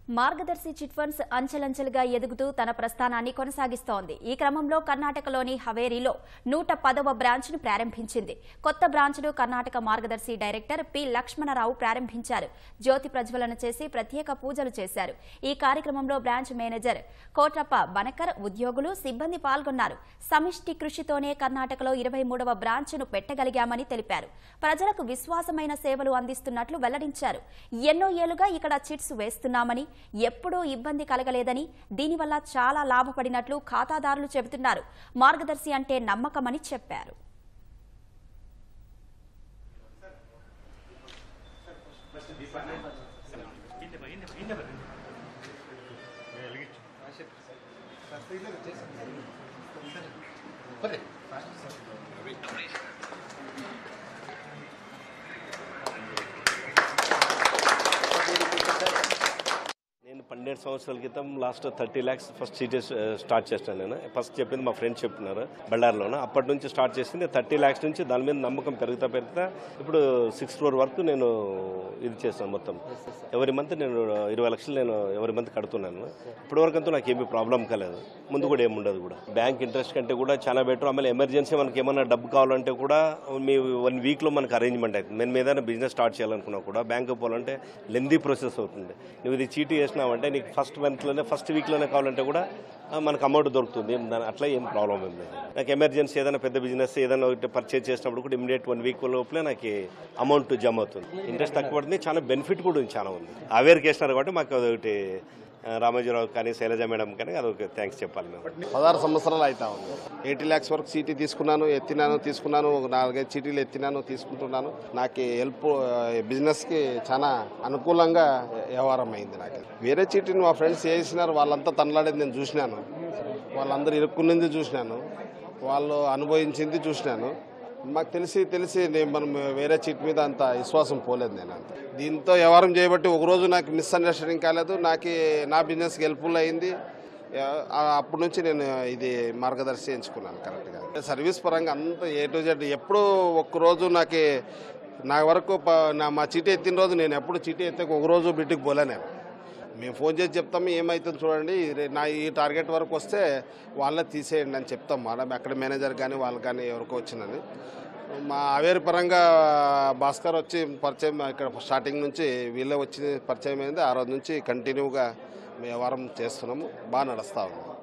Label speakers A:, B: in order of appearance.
A: మార్గదర్శి chit funds అంచెలంచెలుగా ఎదుగుతూ తన ప్రస్థానాన్ని కొనసాగిస్తోంది ఈ క్రమంలో కర్ణాటకలోని హవేరీలో నూట పదవ బ్రాంచ్ను ప్రారంభించింది కొత్త బ్రాంచ్ను కర్ణాటక మార్గదర్శి డైరెక్టర్ పి లక్ష్మణరావు ప్రారంభించారు జ్యోతి ప్రజ్వలన చేసి ప్రత్యేక పూజలు చేశారు ఈ కార్యక్రమంలో బ్రాంచ్ మేనేజర్ కోట్రప్ప బనకర్ ఉద్యోగులు సిబ్బంది పాల్గొన్నారు సమిష్టి కృషితోనే కర్ణాటకలో ఇరవై మూడవ బ్రాంచ్ను పెట్టగలిగామని తెలిపారు ప్రజలకు విశ్వాసమైన సేవలు అందిస్తున్నట్లు వెల్లడించారు ఎన్నో ఏళ్లుగా ఇక్కడ చిట్స్ వేస్తున్నామని ఎప్పుడూ ఇబ్బంది కలగలేదని దీనివల్ల చాలా లాభపడినట్లు ఖాతాదారులు చెబుతున్నారు మార్గదర్శి అంటే నమ్మకమని చెప్పారు
B: నేను పన్నెండు సంవత్సరాల క్రితం last thirty lakhs first CT start చేస్తాను నేను ఫస్ట్ చెప్పింది మా ఫ్రెండ్స్ చెప్తున్నారు బళ్ళారిలోన అప్పటి నుంచి స్టార్ట్ చేసింది థర్టీ ల్యాక్స్ నుంచి దాని మీద నమ్మకం పెరుగుతా పెరుగుతా ఇప్పుడు సిక్స్ క్రోర్ వరకు నేను ఇది చేస్తాను మొత్తం ఎవరి మంత్ నేను ఇరవై లక్షలు నేను ఎవరి మంత్ కడుతున్నాను ఇప్పటి వరకు అంతా నాకు ఏమీ ప్రాబ్లం కాలేదు ముందు కూడా ఏమి ఉండదు కూడా బ్యాంక్ ఇంట్రెస్ట్ కంటే కూడా చాలా బెటర్ ఆಮೇಲೆ ఎమర్జెన్సీ మనకి ఏమైనా డబ్బు కావాలంటే కూడా మీ వన్ వీక్లో మనకు అరేంజ్మెంట్ అవుతుంది మేము ఏదైనా బిజినెస్ స్టార్ట్ చేయాలనుకున్నా కూడా బ్యాంక్ పోవాలంటే లెందీ ప్రాసెస్ అవుతుంది నువ్వు ఇది చీటీ చేసినావంటే నీకు ఫస్ట్ మంత్లోనే ఫస్ట్ వీక్లోనే కావాలంటే కూడా ఆ, మనకు అమౌంట్ దొరుకుతుంది ఏం దాని- అట్లా ఏం ప్రాబ్లం ఏం లేదు నాకు ఎమర్జెన్సీ ఏదైనా పెద్ద బిజినెస్ ఏదైనా ఒకటి పర్చేజ్ చేసినప్పుడు కూడా ఇమీడియట్ వన్ వీక్ లోపలే నాకు అమౌంట్ జమ అవుతుంది ఇంట్రెస్ట్ తక్కువ పడుతుంది చాలా బెనిఫిట్ కూడా ఉంది చాలా ఉంది అవేర్ చేసినారు కాబట్టి మాకు అదొకటి ఆ, రామోజీరావు కానీ శైలజ మేడం కానీ అదొక థ్యాంక్స్ చెప్పాలి మేము
C: పదహారు సంవత్సరాలు అవుతా ఉంది ఎయిటీ ల్యాక్స్ వరకు చీటీ తీసుకున్నాను ఎత్తినాను తీసుకున్నాను ఒక నాలుగైదు చీటీలు ఎత్తినాను తీసుకుంటున్నాను నాకు హెల్ప్ బిజినెస్కి చాలా అనుకూలంగా వ్యవహారం అయింది నాకు వేరే చీటీని మా ఫ్రెండ్స్ చేసినారు వాళ్ళంతా తనలాడేది నేను చూసినాను వాళ్ళందరూ ఇరుక్కున్నది చూసినాను వాళ్ళు అనుభవించింది చూసినాను మాకు తెలిసి తెలిసి నేను మనం వేరే చీట్ మీద అంత విశ్వాసం పోలేదు నేను అంత దీంతో వ్యవహారం చేయబట్టి ఒకరోజు నాకు మిస్అండర్స్టాండింగ్ కాలేదు నాకు నా బిజినెస్కి హెల్ప్ఫుల్ అయింది ఆ, అప్పటి నుంచి నేను ఇది మార్గదర్శి ఎంచుకున్నాను కరెక్ట్గా సర్వీస్ పరంగా అంత ఏ టు జెడ్ ఎప్పుడూ ఒక్కరోజు నాకు నా వరకు ప- నా మా చీటీ ఎత్తిన రోజు నేను ఎప్పుడు చీటీ ఎత్తే ఒక రోజు బిడ్డకి పోలే నేను మేము ఫోన్ చేసి చెప్తాము ఏమవుతుంది చూడండి రే- నా ఈ టార్గెట్ వరకు వస్తే వాళ్ళే తీసేయండి అని చెప్తాం మేడం అక్కడ మేనేజర్ కానీ వాళ్ళు కానీ ఎవరికో వచ్చిందని మా అవేరు పరంగా భాస్కర్ వచ్చి పరిచయం ఇక్కడ స్టార్టింగ్ నుంచి వీళ్ళే వచ్చి పరిచయం అయింది ఆ రోజు నుంచి కంటిన్యూగా మేము వ్యవహారం చేస్తున్నాము బాగా నడుస్తూ ఉంది